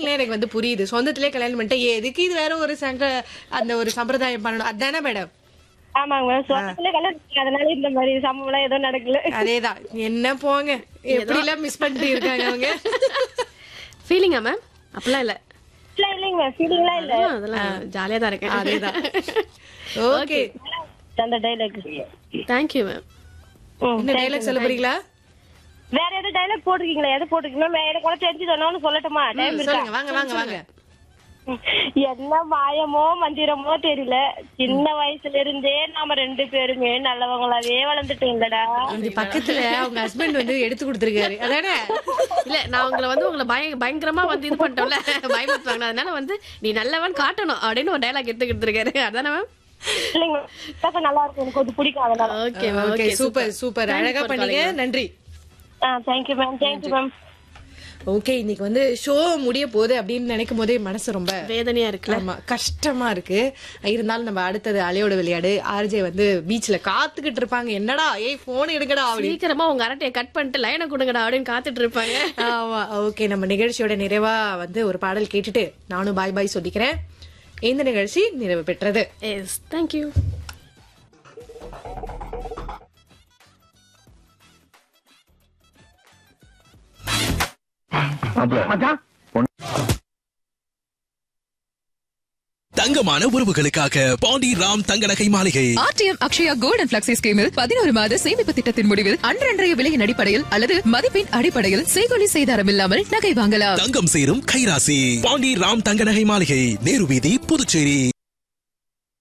ஃபீலிங்ல எனக்கு வந்து புரியுது சொந்தத்திலே கல்யாணம் பண்ணிட்டு எதுக்கு இது வேற ஒரு சங்க அந்த ஒரு சம்பிரதாயம் பண்ணணும் அதானே மேடம் ஆமாங்க மேம் சொந்தத்துல கல்யாணம் பண்ணி அதனால இந்த மாதிரி சம்பவம் எல்லாம் எதுவும் நடக்கல அதேதான் என்ன போங்க எப்படி எல்லாம் மிஸ் பண்ணிட்டு இருக்காங்க அவங்க ஃபீலிங்கா மேம் அப்படிலாம் இல்ல இல்ல இல்லைங்க மேம் ஃபீலிங்லாம் இல்ல ஆ, அதெல்லாம் ஜாலியா தான் இருக்கேன் அதேதான் ஓகே அந்த டைலாக் தேங்க்யூ மேம் என்ன டைலாக் சொல்ல போறீங்களா வேற எதுவும் டைலாக் போட்டிருக்கீங்களா எது போட்டிருக்கீங்களா எனக்கு கூட தெரிஞ்சு சொன்னாலும் சொல்லட்டுமா டைம் இருக்கா சொல்லுங்க வாங்க வாங்க வாங்க என்ன மாயமோ மந்திரமோ தெரியல சின்ன வயசுல இருந்தே நாம ரெண்டு பேருமே நல்லவங்களாவே வளர்ந்துட்டோம்லடா இது பக்கத்துல அவங்க ஹஸ்பண்ட் வந்து எடுத்து கொடுத்துருக்காரு அதானே இல்ல நான் உங்களை வந்து உங்களை பய பயங்கரமா வந்து இது பண்ணிட்டோம்ல பயமுறுத்துவாங்க அதனால வந்து நீ நல்லவன் காட்டணும் அப்படின்னு ஒரு டைலாக் எடுத்துக்கிட்டு இருக்காரு அதானே மேம் இல்லைங்க ma'am. நல்லா இருக்கும் எனக்கு கொஞ்சம் பிடிக்கும் அதனால ஓகே ஓகே சூப்பர் சூப்பர் அழகா பண்ணீங்க நன்றி ஆ thank you ma'am thank you ma'am okay இன்னைக்கு வந்து ஷோ முடிய போகுது அப்படின்னு நினைக்கும் போதே மனசு ரொம்ப வேதனையா இருக்குல்ல ஆமா கஷ்டமா இருக்கு இருந்தாலும் நம்ம அடுத்தது அலையோட விளையாடு ஆர்ஜே வந்து பீச்ல காத்துக்கிட்டு இருப்பாங்க என்னடா ஏய் போன் எடுக்கடா அப்படி சீக்கிரமா உங்க அரட்டையை கட் பண்ணிட்டு லைனை கொடுங்கடா அப்படின்னு காத்துட்டு இருப்பாங்க ஆமா ஓகே நம்ம நிகழ்ச்சியோட நிறைவா வந்து ஒரு பாடல் கேட்டுட்டு நானும் பாய் பாய் சொல்லிக்கிறேன் இந்த நிகழ்ச்சி நிறைவு பெற்றது எஸ் தேங்க்யூ தங்கமான உறவுகளுக்காக பாண்டி ராம் தங்க நகை மாளிகை RTM Akshaya gold and flexi ஸ்கீமில் பதினோரு மாத சேமிப்பு திட்டத்தின் முடிவில் அன்றன்றைய விலையின் அடிப்படையில் அல்லது மதிப்பின் அடிப்படையில் செய்கொலி செய்தாரம் இல்லாமல் நகை வாங்கலாம் தங்கம் சேரும் கைராசி பாண்டி ராம் தங்க நகை மாளிகை நேரு வீதி புதுச்சேரி